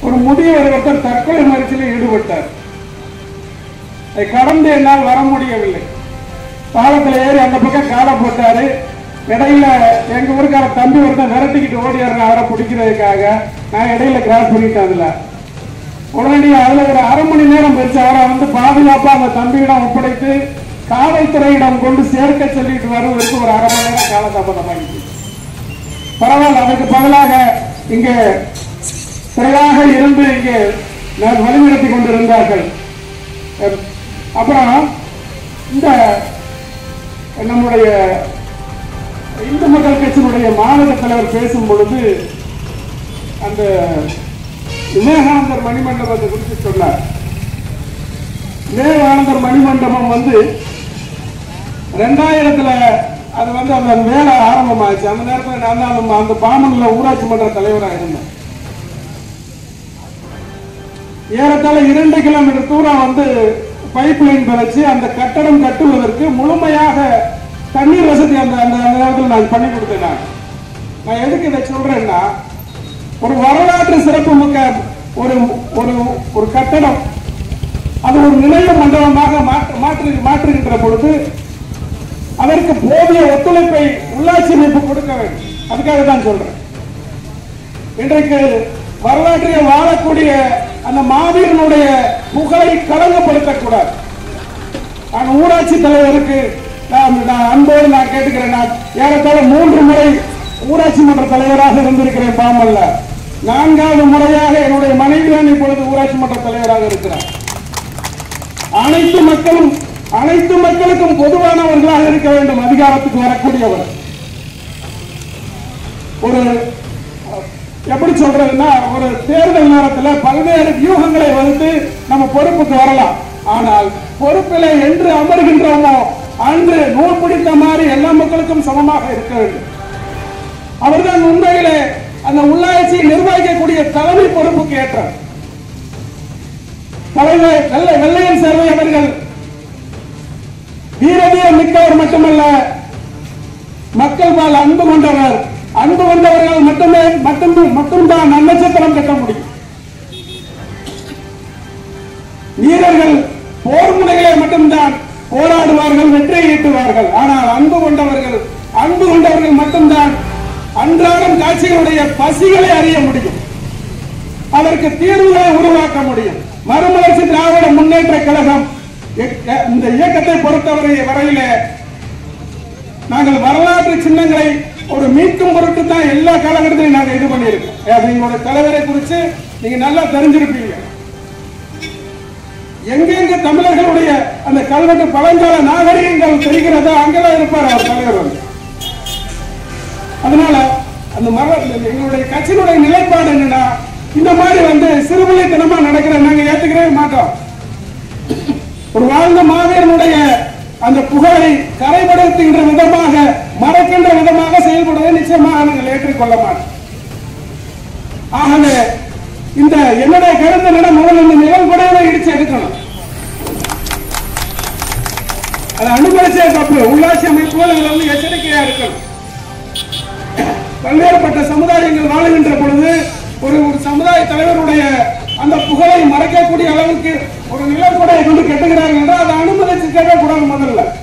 ஒரு முதியவர் ஒருத்தர் தற்கொலை முயற்சியில் ஈடுபட்டார் அதை கடந்து என்னால் வர முடியவில்லை பாலத்தில் ஏறி அந்த பக்கம் காலை போட்டாரு இடையில எங்க ஊருக்கார தம்பி ஒருத்தன் விரட்டிக்கிட்டு ஓடிடுறேன் அவரை பிடிக்கிறதுக்காக நான் இடையில கிராஸ் பண்ணிட்டேன் அதுல உடனடியா அதுல ஒரு அரை மணி நேரம் வச்சு அவரை வந்து பாதுகாப்பா அந்த தம்பியிடம் ஒப்படைத்து காவல்துறையிடம் கொண்டு சேர்க்க சொல்லிட்டு வருவதற்கு ஒரு அரை மணி நேரம் காலதாமதமாகிட்டு பரவாயில்ல அதுக்கு பதிலாக இங்கே சிறையாக இருந்து இங்கே நான் வழிநடத்தி கொண்டிருந்தார்கள் அஹ் அப்புறம் இந்த நம்முடைய இந்து மக்கள் கட்சியினுடைய மாநில தலைவர் பேசும் பொழுது அந்த விவேகானந்தர் மணிமண்டபத்தை குறித்து சொன்னார் விவேகானந்தர் மணிமண்டபம் வந்து ரெண்டாயிரத்துல அது வந்து அந்த வேலை ஆரம்பமாச்சு அந்த நேரத்தில் நான் தான் அந்த- அந்த பாமன்ல ஊராட்சி மன்ற தலைவராக இருந்தேன் ஏறத்தாழ இரண்டு கிலோமீட்டர் தூரம் வந்து பைப் லைன் பதிச்சு அந்த கட்டடம் கட்டுவதற்கு முழுமையாக தண்ணீர் வசதி அந்த அந்த அந்த நேரத்தில் நான் பண்ணி கொடுத்தேன் நான் நான் எதுக்கு இதை சொல்றேன்னா ஒரு வரலாற்று சிறப்பு மிக்க ஒரு ஒரு ஒரு கட்டடம் அது ஒரு நிலைய மண்டபமாக மாற்று மாற்று மாற்றுகின்ற பொழுது அதற்கு போதிய ஒத்துழைப்பை உள்ளாட்சி அமைப்பு கொடுக்க வேண்டும் அதுக்காக தான் சொல்றேன் இன்றைக்கு வரலாற்றில் வாழக்கூடிய அந்த மாவீரனுடைய புகழை களங்கப்படுத்தக்கூடாது நான் ஊராட்சி தலைவருக்கு நான் நான் அன்போடு நான் கேட்டுக்கிறேன் நான் ஏறத்தாழ மூன்று முறை ஊராட்சி மன்ற தலைவராக இருந்திருக்கிறேன் பாமல்ல நான்காவது முறையாக என்னுடைய மனைவி தான் இப்பொழுது ஊராட்சி மன்ற தலைவராக இருக்கிறார் அனைத்து மக்களும் அனைத்து மக்களுக்கும் பொதுவானவர்களாக இருக்க வேண்டும் அதிகாரத்துக்கு வரக்கூடியவர் ஒரு அஹ், எப்படி சொல்றதுன்னா ஒரு தேர்தல் நேரத்தில் பல்வேறு வியூகங்களை வகுத்து நம்ம பொறுப்புக்கு வரலாம் ஆனால் பொறுப்பில் என்று அமர்கின்றோமோ அன்று நூல் பிடித்த மாதிரி எல்லா மக்களுக்கும் சமமாக இருக்க வேண்டும் அவர்தான் உண்மையிலே அந்த உள்ளாட்சியை நிர்வகிக்கக்கூடிய தலைமை பொறுப்புக்கு ஏற்றார் தலைவர் வெள்ளை வெள்ளையன் சேர்வை அவர்கள் வீரதீரம் மிக்கவர் மட்டுமல்ல மக்கள் மேல் அன்பு கொண்டவர் அன்பு கொண்டவர்கள் மட்டுமே மட்டும் மட்டும்தான் நன்னட்சத்திரம் கட்ட முடியும் வீரர்கள் போர் முனைகளை மட்டும்தான் போராடுவார்கள் வெற்றியை ஈட்டுவார்கள் ஆனால் அன்பு கொண்டவர்கள் அன்பு கொண்டவர்கள் மட்டும்தான் அன்றாடம் காட்சிகளுடைய பசிகளை அறிய முடியும் அதற்கு தீர்வுகளை உருவாக்க முடியும் மறுமலர்ச்சி திராவிட முன்னேற்ற கழகம் இய- இந்த இயக்கத்தை பொறுத்தவரை வரையிலே நாங்கள் வரலாற்று சின்னங்களை ஒரு மீட்கும் பொருட்டு தான் எல்லா காலகட்டத்திலையும் நாங்கள் இது பண்ணியிருக்கோம் அது எங்களுடைய தலைவரை குறித்து நீங்க நல்லா தெரிஞ்சிருப்பீங்க எங்கெங்க தமிழர்களுடைய அந்த கல்வெட்டு பழங்கால நாகரிகங்கள் தெரிகிறதோ அங்கெல்லாம் இருப்பார் அவர் தலைவர் வந்து அதனால அந்த மர எங்களுடைய கட்சியினுடைய நிலைப்பாடு என்னன்னா இந்த மாதிரி வந்து சிறுபிள்ளைத்தனமா நடக்கிற நாங்க ஏத்துக்கவே மாட்டோம் ஒரு வாழ்ந்த மாவீரனுடைய அந்த புகழை கரைபடுத்துகின்ற விதமாக மறக்கின்ற விதமாக செயல்படுவதை நிச்சயமாக நாங்கள் ஏற்றுக்கொள்ள மாட்டோம் ஆகவே இந்த என்னுடைய கருத்து என்னன்னா முதல்ல இந்த நிகழ்வுடையவை இடிச்சு எடுக்கணும் அதை அனுமதிச்சே தப்பு உள்ளாட்சி அமைப்புகள் இதுல வந்து எச்சரிக்கையா இருக்கணும் பல்வேறுபட்ட சமுதாயங்கள் வாழுகின்ற பொழுது ஒரு ஒரு சமுதாய தலைவருடைய அந்த புகழை மறைக்கக்கூடிய அளவுக்கு ஒரு நிலப்படையை கொண்டு கட்டுகிறார்கள் என்றால் அதை அனுமதிச்சு கேட்கக்கூடாது முதல்ல